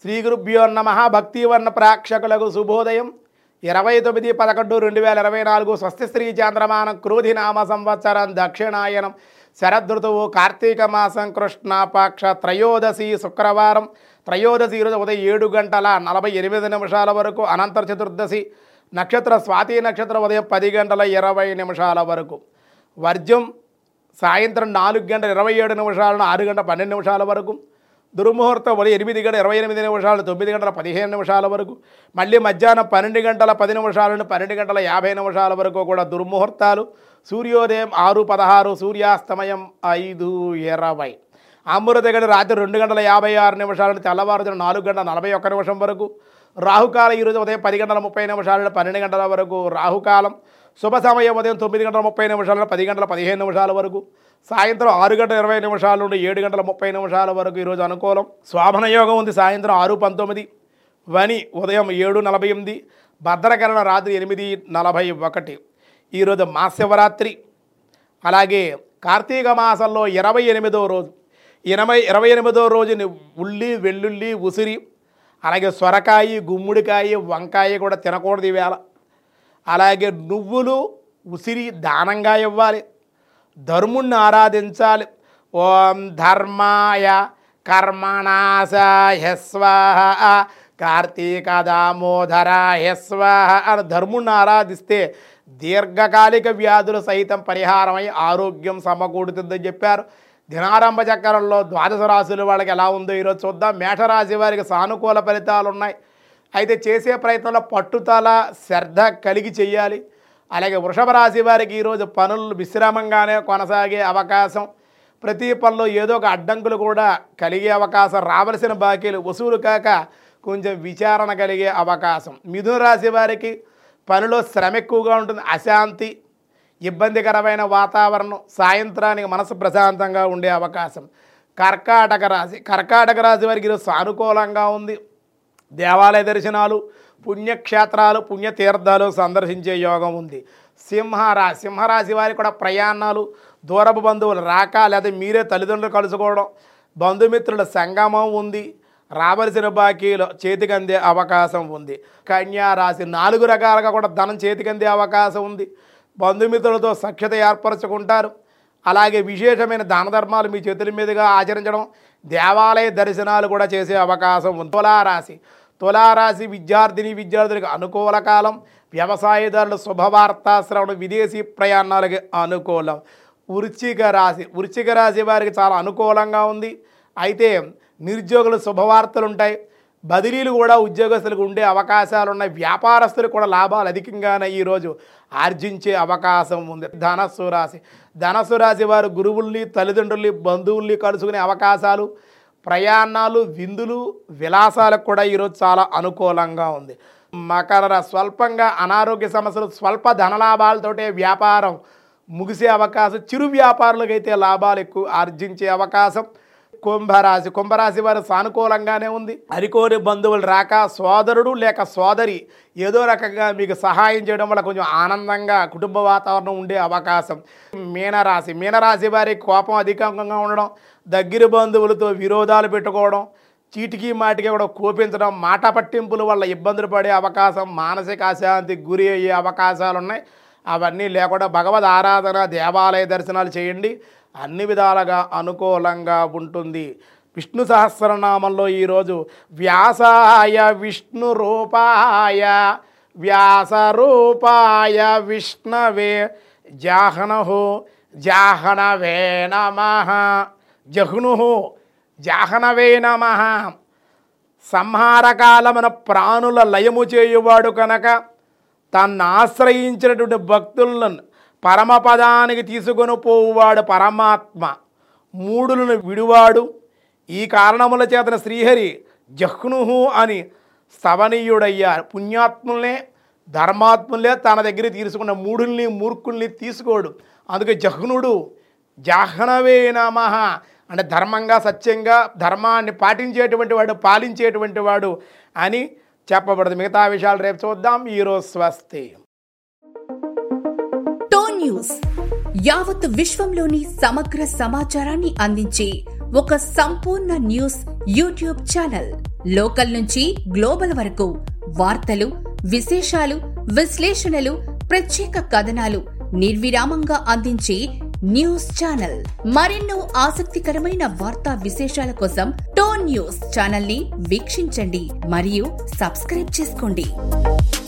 శ్రీ గురుభ్యో నమ భక్తివర్ణ ప్రేక్షకులకు శుభోదయం ఇరవై తొమ్మిది పదకొండు రెండు వేల ఇరవై నాలుగు స్వస్తి శ్రీ చాంద్రమానం క్రోధి నామ సంవత్సరం దక్షిణాయనం శరదృతువు కార్తీక మాసం కృష్ణాపక్ష త్రయోదశి శుక్రవారం త్రయోదశి ఈరోజు ఉదయం ఏడు గంటల నలభై ఎనిమిది నిమిషాల వరకు అనంతర చతుర్దశి నక్షత్ర స్వాతి నక్షత్రం ఉదయం పది గంటల ఇరవై నిమిషాల వరకు వర్జం సాయంత్రం నాలుగు గంటల ఇరవై ఏడు నిమిషాలను ఆరు గంటల పన్నెండు నిమిషాల వరకు దుర్ముహూర్తం ఉదయం ఎనిమిది గంటల ఇరవై ఎనిమిది నిమిషాలు తొమ్మిది గంటల పదిహేను నిమిషాల వరకు మళ్ళీ మధ్యాహ్నం పన్నెండు గంటల పది నిమిషాల నుండి పన్నెండు గంటల యాభై నిమిషాల వరకు కూడా దుర్ముహూర్తాలు సూర్యోదయం ఆరు పదహారు సూర్యాస్తమయం ఐదు ఇరవై అమృత గడి రాత్రి రెండు గంటల యాభై ఆరు నిమిషాల నుండి తెల్లవారుజాము నాలుగు గంటల నలభై ఒక్క నిమిషం వరకు రాహుకాలం ఈరోజు ఉదయం పది గంటల ముప్పై నిమిషాల నుండి పన్నెండు గంటల వరకు రాహుకాలం శుభ సమయం ఉదయం తొమ్మిది గంటల ముప్పై నిమిషాల నుండి పది గంటల పదిహేను నిమిషాల వరకు సాయంత్రం ఆరు గంటల ఇరవై నిమిషాల నుండి ఏడు గంటల ముప్పై నిమిషాల వరకు ఈరోజు అనుకూలం శోభన యోగం ఉంది సాయంత్రం ఆరు పంతొమ్మిది వని ఉదయం ఏడు నలభై ఎనిమిది భద్రకరణ రాత్రి ఎనిమిది నలభై ఒకటి ఈరోజు మహాశివరాత్రి అలాగే కార్తీక మాసంలో ఇరవై ఎనిమిదో రోజు ఎనభై ఇరవై ఎనిమిదో రోజుని ఉల్లి వెల్లుల్లి ఉసిరి అలాగే సొరకాయ గుమ్మడికాయ వంకాయ కూడా తినకూడదు ఈవేళ అలాగే నువ్వులు ఉసిరి దానంగా ఇవ్వాలి ధర్ముణ్ణి ఆరాధించాలి ఓం ధర్మాయ కర్మణాశాయ స్వాహ కార్తీక దామోదరాయ స్వాహ అని ధర్ముణ్ణి ఆరాధిస్తే దీర్ఘకాలిక వ్యాధులు సైతం పరిహారమై ఆరోగ్యం సమకూడుతుందని చెప్పారు దినారంభ చక్రంలో ద్వాదశ రాశుల వాళ్ళకి ఎలా ఉందో ఈరోజు చూద్దాం మేషరాశి వారికి సానుకూల ఫలితాలు ఉన్నాయి అయితే చేసే ప్రయత్నంలో పట్టుదల శ్రద్ధ కలిగి చేయాలి అలాగే వృషభ రాశి వారికి ఈరోజు పనులు విశ్రామంగానే కొనసాగే అవకాశం ప్రతి పనిలో ఏదో ఒక అడ్డంకులు కూడా కలిగే అవకాశం రావలసిన బాకీలు వసూలు కాక కొంచెం విచారణ కలిగే అవకాశం మిథున రాశి వారికి పనిలో శ్రమ ఎక్కువగా ఉంటుంది అశాంతి ఇబ్బందికరమైన వాతావరణం సాయంత్రానికి మనసు ప్రశాంతంగా ఉండే అవకాశం కర్కాటక రాశి కర్కాటక రాశి వారికి ఈరోజు సానుకూలంగా ఉంది దేవాలయ దర్శనాలు పుణ్యక్షేత్రాలు పుణ్యతీర్థాలు సందర్శించే యోగం ఉంది సింహరాశి సింహరాశి వారికి కూడా ప్రయాణాలు దూరపు బంధువులు రాక లేదా మీరే తల్లిదండ్రులు కలుసుకోవడం బంధుమిత్రుల సంగమం ఉంది రావలసిన బాకీలు చేతికి అందే అవకాశం ఉంది కన్యా రాశి నాలుగు రకాలుగా కూడా ధనం చేతికి అందే అవకాశం ఉంది బంధుమిత్రులతో సఖ్యత ఏర్పరచుకుంటారు అలాగే విశేషమైన దాన ధర్మాలు మీ చేతుల మీదుగా ఆచరించడం దేవాలయ దర్శనాలు కూడా చేసే అవకాశం ఉంది తులారాశి తులారాశి విద్యార్థిని విద్యార్థులకు అనుకూల కాలం వ్యవసాయదారులు శుభవార్త శ్రవణం విదేశీ ప్రయాణాలకి అనుకూలం వృశ్చిక రాశి వృశ్చిక రాశి వారికి చాలా అనుకూలంగా ఉంది అయితే నిరుద్యోగులు శుభవార్తలు ఉంటాయి బదిలీలు కూడా ఉద్యోగస్తులకు ఉండే అవకాశాలు ఉన్నాయి వ్యాపారస్తులకు కూడా లాభాలు అధికంగానే ఈరోజు ఆర్జించే అవకాశం ఉంది ధనస్సు రాశి ధనస్సు రాశి వారు గురువుల్ని తల్లిదండ్రుల్ని బంధువుల్ని కలుసుకునే అవకాశాలు ప్రయాణాలు విందులు విలాసాలకు కూడా ఈరోజు చాలా అనుకూలంగా ఉంది మకర రాశి స్వల్పంగా అనారోగ్య సమస్యలు స్వల్ప ధనలాభాలతోటే వ్యాపారం ముగిసే అవకాశం చిరు వ్యాపారులకైతే లాభాలు ఎక్కువ ఆర్జించే అవకాశం కుంభరాశి కుంభరాశి వారు సానుకూలంగానే ఉంది అరికోని బంధువులు రాక సోదరుడు లేక సోదరి ఏదో రకంగా మీకు సహాయం చేయడం వల్ల కొంచెం ఆనందంగా కుటుంబ వాతావరణం ఉండే అవకాశం మీనరాశి మీనరాశి వారి కోపం అధికంగా ఉండడం దగ్గర బంధువులతో విరోధాలు పెట్టుకోవడం చీటికి మాటికి కూడా కోపించడం మాట పట్టింపుల వల్ల ఇబ్బందులు పడే అవకాశం మానసిక అశాంతికి గురి అయ్యే అవకాశాలు ఉన్నాయి అవన్నీ లేకుండా భగవద్ ఆరాధన దేవాలయ దర్శనాలు చేయండి అన్ని విధాలుగా అనుకూలంగా ఉంటుంది విష్ణు సహస్రనామంలో ఈరోజు వ్యాసాయ విష్ణు రూపాయ వ్యాస రూపాయ విష్ణవే జాహనహు జాహనవే నమ జహ్ను జాహనవే నమ సంహారకాలమున ప్రాణుల లయము చేయువాడు కనుక తన్ను ఆశ్రయించినటువంటి భక్తులను పరమపదానికి తీసుకొని పోవువాడు పరమాత్మ మూడులను విడువాడు ఈ కారణముల చేతన శ్రీహరి జహ్నుహు అని స్తవనీయుడయ్యారు పుణ్యాత్ములనే ధర్మాత్ములే తన దగ్గర తీసుకున్న మూడుల్ని మూర్ఖుల్ని తీసుకోడు అందుకే జహ్నుడు జాహ్నవే నమ అంటే ధర్మంగా సత్యంగా ధర్మాన్ని పాటించేటువంటి వాడు పాలించేటువంటి వాడు అని చెప్పబడదు మిగతా విషయాలు రేపు చూద్దాం ఈరోజు స్వస్తి టోన్ న్యూస్ యావత్ విశ్వంలోని సమగ్ర సమాచారాన్ని అందించే ఒక సంపూర్ణ న్యూస్ యూట్యూబ్ ఛానల్ లోకల్ నుంచి గ్లోబల్ వరకు వార్తలు విశేషాలు విశ్లేషణలు ప్రత్యేక కథనాలు నిర్విరామంగా అందించే న్యూస్ ఛానల్ మరెన్నో ఆసక్తికరమైన వార్తా విశేషాల కోసం టోన్ న్యూస్ ఛానల్ ని వీక్షించండి మరియు సబ్స్క్రైబ్ చేసుకోండి